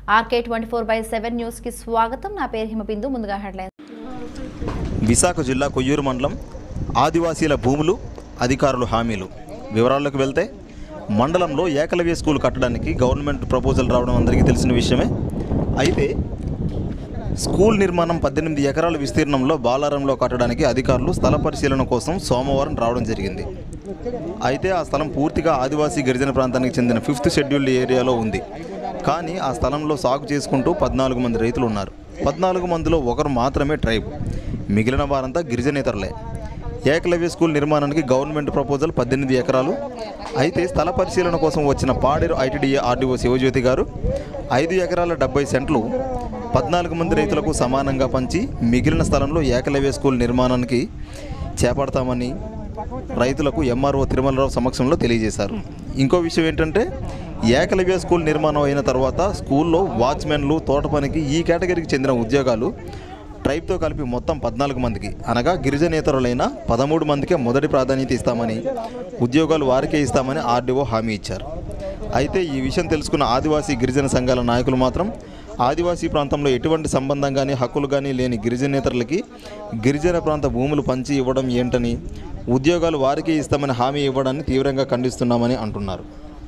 RK twenty four by seven న్యూస్కి స్వాగతం నా పేరు హిమబిందు ముందుగా హెడ్లైన్స్ విశాఖ జిల్లా కొయ్యూరు మండలం ఆదివాసీల భూములు అధికారులు హామీలు వివరాల్లోకి వెళ్తే మండలంలో ఏకలవ్య స్కూల్ కట్టడానికి గవర్నమెంట్ ప్రపోజల్ రావడం అందరికీ తెలిసిన విషయమే అయితే స్కూల్ నిర్మాణం పద్దెనిమిది ఎకరాల విస్తీర్ణంలో బాలారంలో కట్టడానికి అధికారులు స్థల పరిశీలన కోసం సోమవారం రావడం జరిగింది అయితే ఆ స్థలం పూర్తిగా ఆదివాసీ గిరిజన ప్రాంతానికి చెందిన ఫిఫ్త్ షెడ్యూల్డ్ ఏరియాలో ఉంది కానీ ఆ స్థలంలో సాగు చేసుకుంటూ పద్నాలుగు మంది రైతులు ఉన్నారు పద్నాలుగు మందిలో ఒకరు మాత్రమే ట్రైబ్ మిగిలిన వారంతా గిరిజనేతరులే ఏకలవ్య స్కూల్ నిర్మాణానికి గవర్నమెంట్ ప్రపోజల్ పద్దెనిమిది ఎకరాలు అయితే స్థల పరిశీలన కోసం వచ్చిన పాడేరు ఐటీడీఏ ఆర్డీఓ శివజ్యోతి గారు ఐదు ఎకరాల డెబ్బై సెంట్లు పద్నాలుగు మంది రైతులకు సమానంగా పంచి మిగిలిన స్థలంలో ఏకలవ్య స్కూల్ నిర్మాణానికి చేపడతామని రైతులకు ఎంఆర్ఓ తిరుమలరావు సమక్షంలో తెలియజేశారు ఇంకో విషయం ఏంటంటే ఏకలవ్య స్కూల్ నిర్మాణం అయిన తర్వాత స్కూల్లో వాచ్మెన్లు తోట పనికి ఈ కేటగిరీకి చెందిన ఉద్యోగాలు ట్రైబ్తో కలిపి మొత్తం పద్నాలుగు మందికి అనగా గిరిజనేతరులైన పదమూడు మందికే మొదటి ప్రాధాన్యత ఇస్తామని ఉద్యోగాలు వారికే ఇస్తామని ఆర్డీఓ హామీ ఇచ్చారు అయితే ఈ విషయం తెలుసుకున్న ఆదివాసీ గిరిజన సంఘాల నాయకులు మాత్రం ఆదివాసీ ప్రాంతంలో ఎటువంటి సంబంధం కానీ హక్కులు కానీ లేని గిరిజనేతరులకి గిరిజన ప్రాంత భూములు పంచి ఇవ్వడం ఏంటని ఉద్యోగాలు వారికే ఇస్తామని హామీ ఇవ్వడాన్ని తీవ్రంగా ఖండిస్తున్నామని అంటున్నారు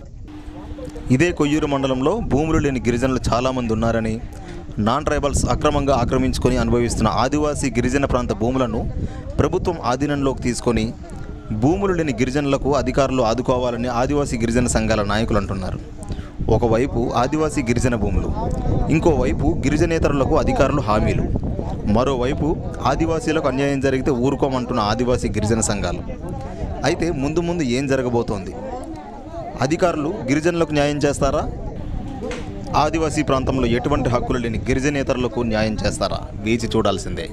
ఇదే కొయ్యూరు మండలంలో భూములు లేని గిరిజనులు చాలామంది ఉన్నారని నాన్ ట్రైబల్స్ అక్రమంగా ఆక్రమించుకొని అనుభవిస్తున్న ఆదివాసీ గిరిజన ప్రాంత భూములను ప్రభుత్వం ఆధీనంలోకి తీసుకొని భూములు లేని గిరిజనులకు అధికారులు ఆదుకోవాలని ఆదివాసీ గిరిజన సంఘాల నాయకులు అంటున్నారు ఒకవైపు ఆదివాసీ గిరిజన భూములు ఇంకోవైపు గిరిజనేతరులకు అధికారులు హామీలు మరోవైపు ఆదివాసీలకు అన్యాయం జరిగితే ఊరుకోమంటున్న ఆదివాసీ గిరిజన సంఘాలు అయితే ముందు ముందు ఏం జరగబోతోంది అధికారులు గిరిజనులకు న్యాయం చేస్తారా ఆదివాసీ ప్రాంతంలో ఎటువంటి హక్కులు లేని గిరిజనేతరులకు న్యాయం చేస్తారా వేచి చూడాల్సిందే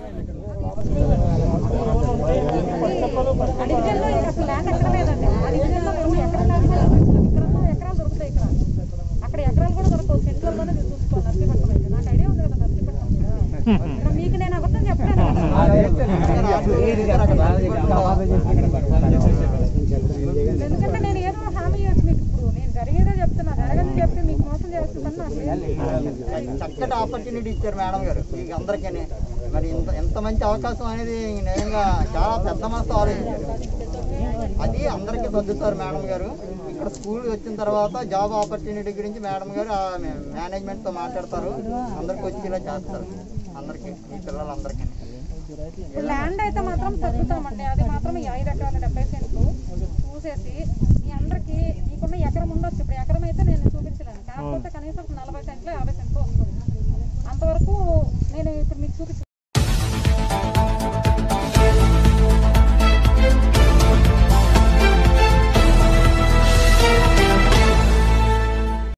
ఆ డివిజన్లో ఇంకా అసలు ల్యాండ్ ఎక్కడ లేదండి ఆ డివిజన్లో మేము ఎక్కడ ల్యాండ్ లేదు అసలు ఎకరాల్లో ఎకరాలు దొరుకుతాయి ఇక్కడ అక్కడ ఎకరాలు కూడా దొరకవు సెంట్లలోనే మీరు చూసుకోవాలి నర్సీపట్నం అయితే నాకు ఐడియా ఉంది కదా నర్సీపట్నం కూడా ఇక్కడ మీకు నేను అబద్ధం చెప్పలేను ఎందుకంటే నేను ఏదో హామీ ఇవ్వచ్చు మీకు ఇప్పుడు నేను జరిగేదే చెప్తున్నా జరగని చెప్పి మీకు మోసం చేస్తుందని నాకు లేదు. చక్కటి ఆపర్చునిటీ ఇచ్చారు మేడం గారు మీకు అందరికీ మరి ఇంత ఎంత మంచి అవకాశం అనేది నిజంగా చాలా పెద్ద మనసు ఆలోచించారు అది అందరికీ సర్దుతారు మేడం గారు ఇక్కడ స్కూల్ వచ్చిన తర్వాత జాబ్ ఆపర్చునిటీ గురించి మేడం గారు మేనేజ్మెంట్తో మాట్లాడతారు అందరికి వచ్చేలా చేస్తారు అందరికీ ఈ పిల్లలందరికీ ఇప్పుడు ల్యాండ్ అయితే మాత్రం తగ్గుతామండి అది మాత్రం ఈ ఐదు ఎకరాల డెబ్బై సెంట్లు చూసేసి మీ అందరికి మీకున్న ఎకరం ఉండొచ్చు ఇప్పుడు ఎకరం అయితే నేను చూపించలేను కాకపోతే కనీసం నలభై సెంట్లు యాభై సెంట్లు వస్తుంది అంతవరకు నేను ఇప్పుడు మీకు చూపించ